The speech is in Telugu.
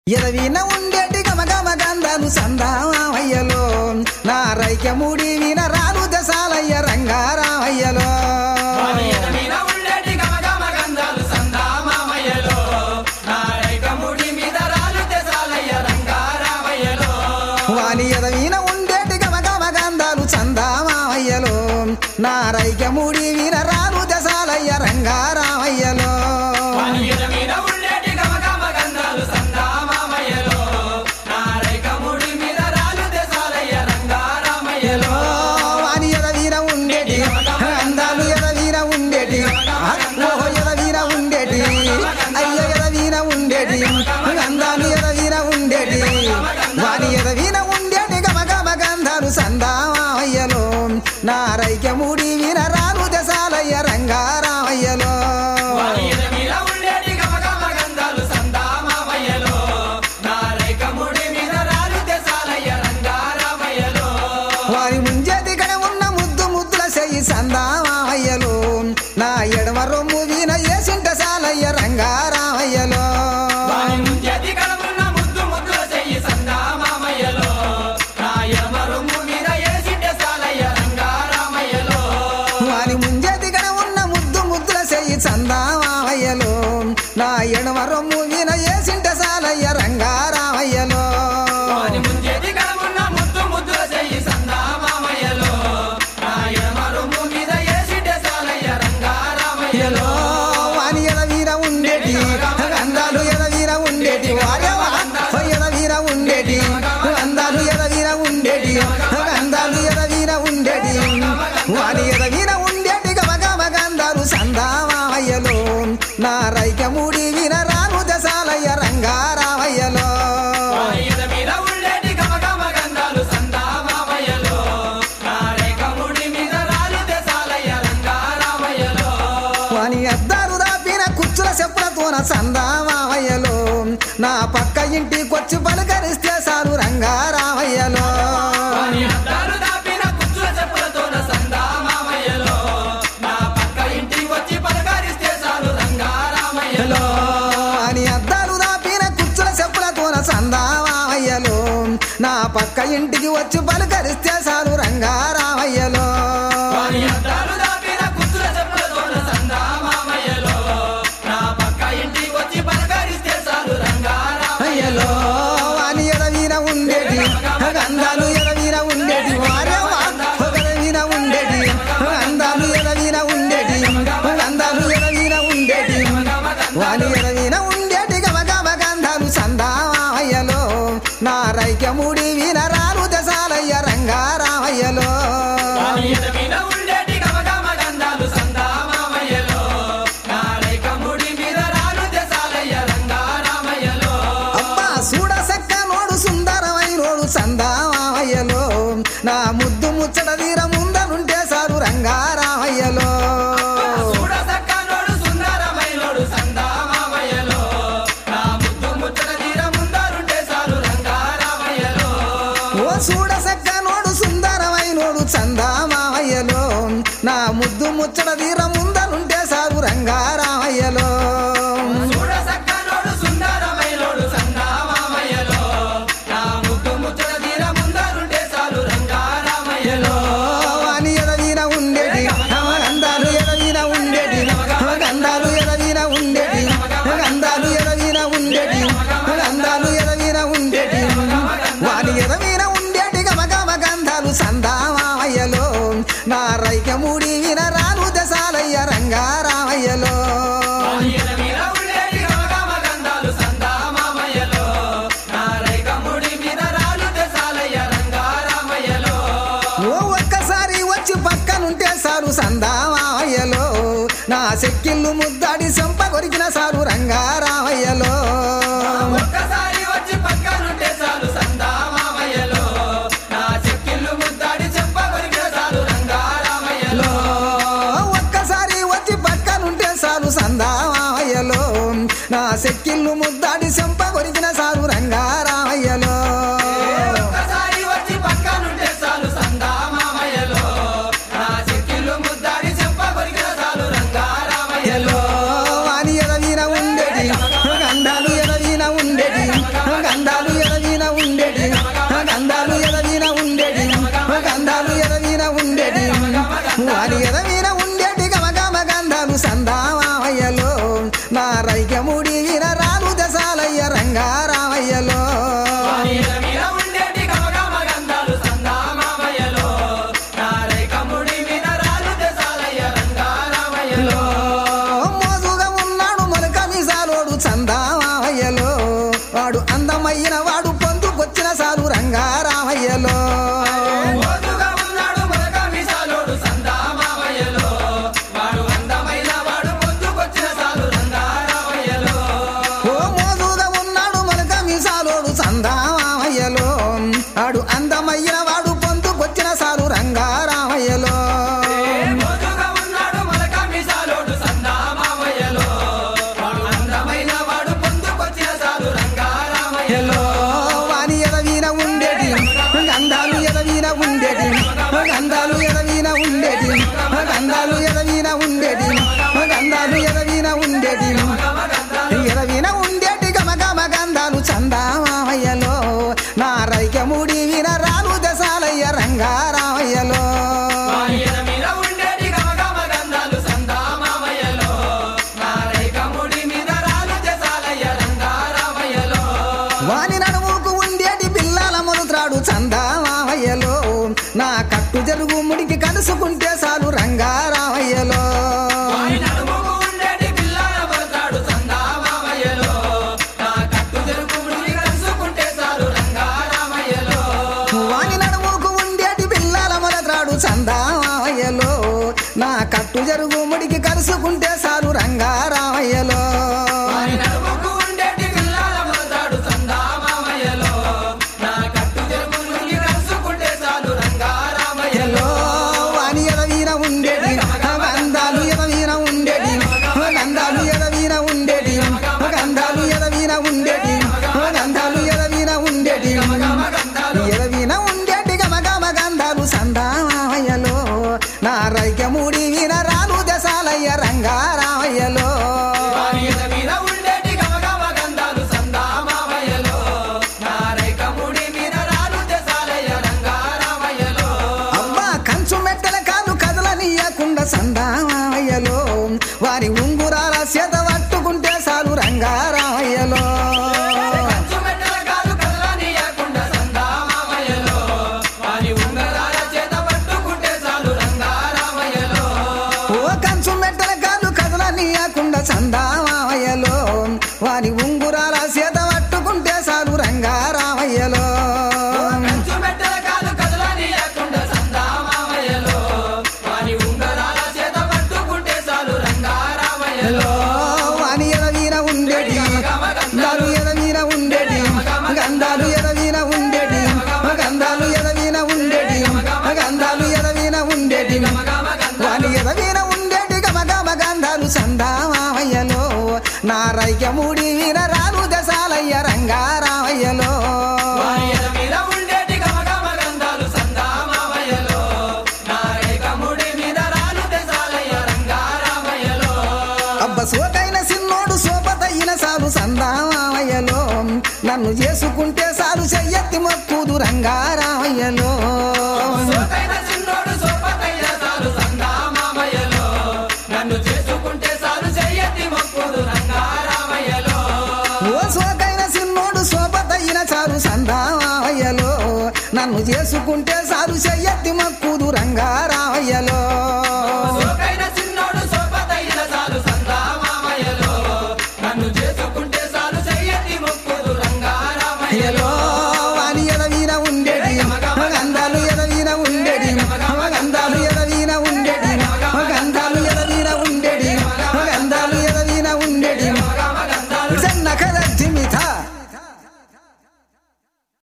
ఎదవిన ఉండేటి గమగమ గంధను సందామయ్యలో నా రైకముడి విన రాను దశాలయ్య రంగారామయ్యలో మీద ఉండేటి గమగమ గంధాలు సందామామయ్యలో నారైకముడి మీద రాలు తెసాలయ్య రంగారామయ్యలో వాని ఎదవిన ఉండేటి గమగమ గంధాలు సందామయ్యలో నా రైకముడి విన రాను దశాలయ్య రంగారామయ్యలో మీద మీద ఉండేటి గమగమ గంధాలు సందామామయ్యలో నారైకముడి మీద రాలు తెసాలయ్య రంగారామయ్యలో వాని ఎదవిన ఉండేటి అందాలు ఎదవిన ఉండేటి ఓహో ఎదవిన ఉండేటి అయ్య ఎదవిన ఉండేటి అందాలు ఎదవిన ఉండేటి వాని ఎదవిన ఉండేటి గమ గమ గంధాలు సందామయ్యలో నా రైకముడి విన రాను దశాలయ్య రంగారామయ్యలో మీద మీద ఉండేటి గమగమ గంధాలు సందామామయ్యలో నారైకముడి మీద రాలు తెసాలయ్య రంగారామయ్యలో వారి ముంజేది కడ ఉన్న ముద్దు ముద్దుల చెయ్యి సందామయ్యలో నా ఎడమ రొమ్ము వీన ఏసింట సాలయ్య రంగారామయ్యలో వారి ముంజేతి కడమున్న ముద్దు ముద్దుల చెయ్యి సందామామయ్యలో నా ఎమరుము మీద ఏసిటే సాలయ్య రంగారామయ్యలో వారి ముంజేది కడ ఉన్న ముద్దు ముద్దుల చెయ్యి సందామయ్యలో నా ఎడమ రొమ్ము వీన ఏసింట సాలయ్య రంగారామయ్యలో వారి ముంజేతి కడమున్న ముద్దు ముద్దుల చెయ్యి సందామామయ్యలో నా ఎమరుము మీద ఏసిటే సాలయ్య రంగారామయ్యలో వాని ఎదవీర ఉండేటి అందాలు ఎదవీర ఉండేటి వారేవా ఎదవీర ఉండేటి అందాలు ఎదవీర ఉండేటి అందాలు ఎదవీర ఉండేటి వాని ఎదవీర ఉండేటి గమగమ గంధాలు సందామయ్యలో నా రైకముడి విన రాను దశాలయ్య రంగారామయ్యలో వారి మీద ఉండేటి గమగమ గంధాలు సందామామయ్యలో నా రేఖముడి మీద రాలు తెసాలయ్య రంగారామయ్యలో వాని అద్దాలు దాపిన కుచ్చుల చెప్పులతోన సందామయ్యలో నా పక్క ఇంటికొచ్చి పలకరిస్తే సారు రంగారామయ్యలో వారి అద్దాలు దాపిన కుచ్చుల చెప్పులతోన సందామామయ్యలో నా పక్క ఇంటికి వచ్చి పలకరిస్తే చాలు రంగారామయ్యలో అని అద్దాలు దాపిన కుచ్చుల చెప్పులతోన సందామయ్యలో నా పక్క ఇంటికి వచ్చి పలకరిస్తే సారు రంగారామయ్యలో వారి అద్దాలు దాపిన కుచ్చుల చెప్పులతోన సందామామయ్యలో నా పక్క ఇంటికి వచ్చి పలకరిస్తే చాలు రంగారామయ్యలో వాని ఎదవీన ఉండేటి అందాలు ఎదవీన ఉండేటి వారేవా ఎదవీన ఉండేటి అందాలు ఎదవీన ఉండేటి అందాలు ఎదవీన ఉండేటి వాని ఎదవీన ఉండేటి గమ గమ గంధాలు సందామయ్యలో నా రైకముడి వీన రాను దశాలయ్య రంగారామయ్యలో వారి మీద ఉండేటి గమగమ గంధాలు సందామామయ్యలో నా రేఖముడి మీద రాలు తెసాలయ్య రంగారామయ్యలో అబ్బా చూడ సక్క నోడు సుందరమైనోడు సందామయ్యలో నా ముద్దు ముచ్చట తీర ముందనుంటే సారు రంగారామయ్యలో చూడ సక్కనోడు సుందరమైనోడు సందామామయ్యలో నా ముద్దు ముచ్చట తీర ముందరుంటే చాలు రంగారామయ్యలో ఓ చూడ సక్క నోడు సుందరమైనోడు చందామామయ్యలో నా ముద్దు ముచ్చట తీర ముందనుంటే సారు రంగారామయ్యలో చూడ సక్కనోడు సుందరమైనోడు సందామామయ్యలో నా ముద్దు ముచ్చట తీర ముందరుంటే చాలు రంగారామయ్యలో వాని ఎదవీన ఉండేటి గంధాలు ఎదవీన ఉండేటి గంధాలు ఎదవీన ఉండేటి గంధాలు ఎదవీన ఉండేటి గంధాలు ఎదవీన ఉండేటి వాని ఎదవీన ఉండేటి గమ గమ గంధాలు సందామయ్యలో నా రైకముడి విన రాను దశాలయ్య రంగారామయ్యలో ఈయన మీద ఉండేటి గమగమ గంధాలు సందామామయ్యలో నా రైకముడి మీద రాలు తెసాలయ్య రంగారామయ్యలో ఓ ఒక్కసారి వచ్చి పక్కనుంటే సారు సందామయ్యలో నా చెక్కిళ్ళు ముద్దాడి చెంప కొరికిన సారు రంగారామయ్యలో ఒక్కసారి వచ్చి పక్కనుంటే చాలు సందామామయ్యలో నా చెక్కిళ్ళు ముద్దాడి చెప్ప కొరికిన చాలు రంగారామయ్యలో ఒక్కసారి వచ్చి పక్కనుంటే సారు సందామయ్యలో నా చెక్కిళ్ళు ముద్దాడి చెంప కొరికిన సారు రంగారామయ్యలో ఒక్కసారి వచ్చి పక్కనుంటే చాలు సందామామయ్యలో నా చెక్కిళ్ళు ముద్దాడి చెప్ప కొరికిన చాలు రంగారామయ్యలో వాని ఎదవీన ఉండేటి గంధాలు ఎదవీన ఉండేటి గంధాలు ఎదవీన ఉండేటి గంధాలు ఎదవీన ఉండేటి గంధాలు ఎదవీన ఉండేటి వారి ఎదవీన ఉండేటి గమగమ గంధాలు సందామయ్యలో నా రైకముడి వీర రాలు దశాలయ్య రంగారామయ్యలో మీద ఉండేటి గమగమ గంధాలు సందామామయ్యలో నారైకముడి మీద రాలు దేశాలయ్య రంగారామయ్యలో మోజుగా ఉన్నాడు మొలక మీసాలోడు చందామయ్యలో వాడు అందమైన వాడు పొందుకొచ్చిన సారు రంగారామయ్యలో మోజుగా ఉన్నాడు మొలక మీసాలోడు సందామామయ్యలో వాడు అందమైన వాడు పొందుకొచ్చిన సాలు రంగారామయ్యలో ఓ మోజుగా ఉన్నాడు మొలక మీసాలోడు చందామయ్యలో వాడు అందమైన వాడు పొందుకొచ్చిన సారు రంగారామయ్యలో మోజుగా ఉన్నాడు మొలక మీసాలోడు సందామామయ్యలో వాడు అందమైన వాడు పొందుకొచ్చిన సాలు రంగారామయ్యలో వాని ఎదవీన ఉండేటి గంధాలు ఎదవీన ఉండేటి గంధాలు ఎదవీన ఉండేటి గంధాలు ఎదవీన ఉండేటి గంధాలు ఎదవీన ఉండేటి ఎదవీన ఉండేటి గమ గమ గంధాలు చందామయ్యలో నా రైకముడి విన రాలు దశాలయ్య రంగారామయ్యలో వారియల మీద ఉండేటి గమగమ గంధాలు సందామామయ్యలో నారైకముడి మీద రాలు దేశాలయ్య రంగారామయ్యలో వాని నడుముకు ఉండేటి పిల్లల మొలుత్రాడు చందామయ్యలో నా కట్టు జరుగు ముడికి కలుసుకుంటే చాలు రంగారామయ్యలో వారి నడుముకు ఉండేటి పిల్లల పడతాడు సందామామయ్యలో నా కట్టు తెరుకు ముడి కలుసుకుంటే చాలు రంగారామయ్యలో వాని నడుముకు ఉండేటి పిల్లల మొలత్రాడు చందామయ్యలో నా కట్టు జరుగు ముడికి కలుసుకుంటే చాలు రంగారామయ్యలో వారి నడుముకు ఉండేటి పిల్లల పడతాడు సందామామయ్యలో నా కట్టు తెరుకు ముడి కలుసుకుంటే చాలు రంగారామయ్యలో వాని ఎదవీన ఉండేటి గంధాలు ఎదవీన ఉండేటి గంధాలు ఎదవీన ఉండేటి గంధాలు ఎదవీన ఉండేటి గంధాలు ఎదవీన ఉండేటి ఎదవీన ఉండేటి గమ గమ గంధాలు సందామయ్యలో నా రైకముడి వీర రాలు దశాలయ్య రంగారామయ్యలో వారియల మీద ఉండేటి గమగమ గంధాలు సందామామయ్యలో నారైకముడి మీద రాలు దేశాలయ్య రంగారామయ్యలో అబ్బా కంచు మెట్టల కాదు కదలనీయకుండా సందామయ్యలో వారి ఉంగురాల చేత పట్టుకుంటే చాలు రంగారామయ్యలో కంచు మెట్టల కాదు కదలనీయకుండా సందామామయ్యలో వారి ఉంగరాల చేత పట్టుకుంటే చాలు రంగారామయ్యలో ఓ కంచు మెట్టల కాదు కదలనీయకుండా సందామయ్యలో వారి ఉంగురాల చేత పట్టుకుంటే చాలు రంగారామయ్యలో కంచు మెట్టల కాదు కదలనీయకుండా సందామామయ్యలో వారి ఉంగరాల చేత పట్టుకుంటే చాలు రంగారామయ్యలో వాని ఎదవీన ఉండేటి గంధాలు ఎదవీన ఉండేటి గంధాలు ఎదవీన ఉండేటి గంధాలు ఎదవీన ఉండేటి గంధాలు ఎదవీన ఉండేటి వాని ఎదవీన ఉండేటి గమ గమ గంధాలు సందామయ్యలో నా రైకముడి వీర రాలు దశాలయ్య రంగారామయ్యలో వారియల మీద ఉండేటి గమగమ గంధాలు సందామామయ్యలో నారేకముడి మీద రాలు దేశాలయ్య రంగారామయ్యలో అబ్బ సోకైన సిన్నోడు సోపతయిన సాలు సందామయ్యలో నన్ను చేసుకుంటే సాలు చెయ్యెత్తి మొక్కుదు రంగారామయ్యలో సోకైన చిన్నోడు సోపతైన సాలు సందామామయ్యలో నన్ను చేసుకుంటే సాలు చెయ్యతి మొక్కుదు రంగారామయ్యలో ఓ సోకైన సిన్నోడు సోపతయిన చాలు సందామయ్యలో నన్ను చేసుకుంటే సాలు చెయ్యెత్తి మొక్కుదు రంగారామయ్యలో సోకైన చిన్నోడు సోపతైన సాలు సందామామయ్యలో నన్ను చేసుకుంటే సాలు చెయ్యతి మొక్కుదు రంగారామయ్యలో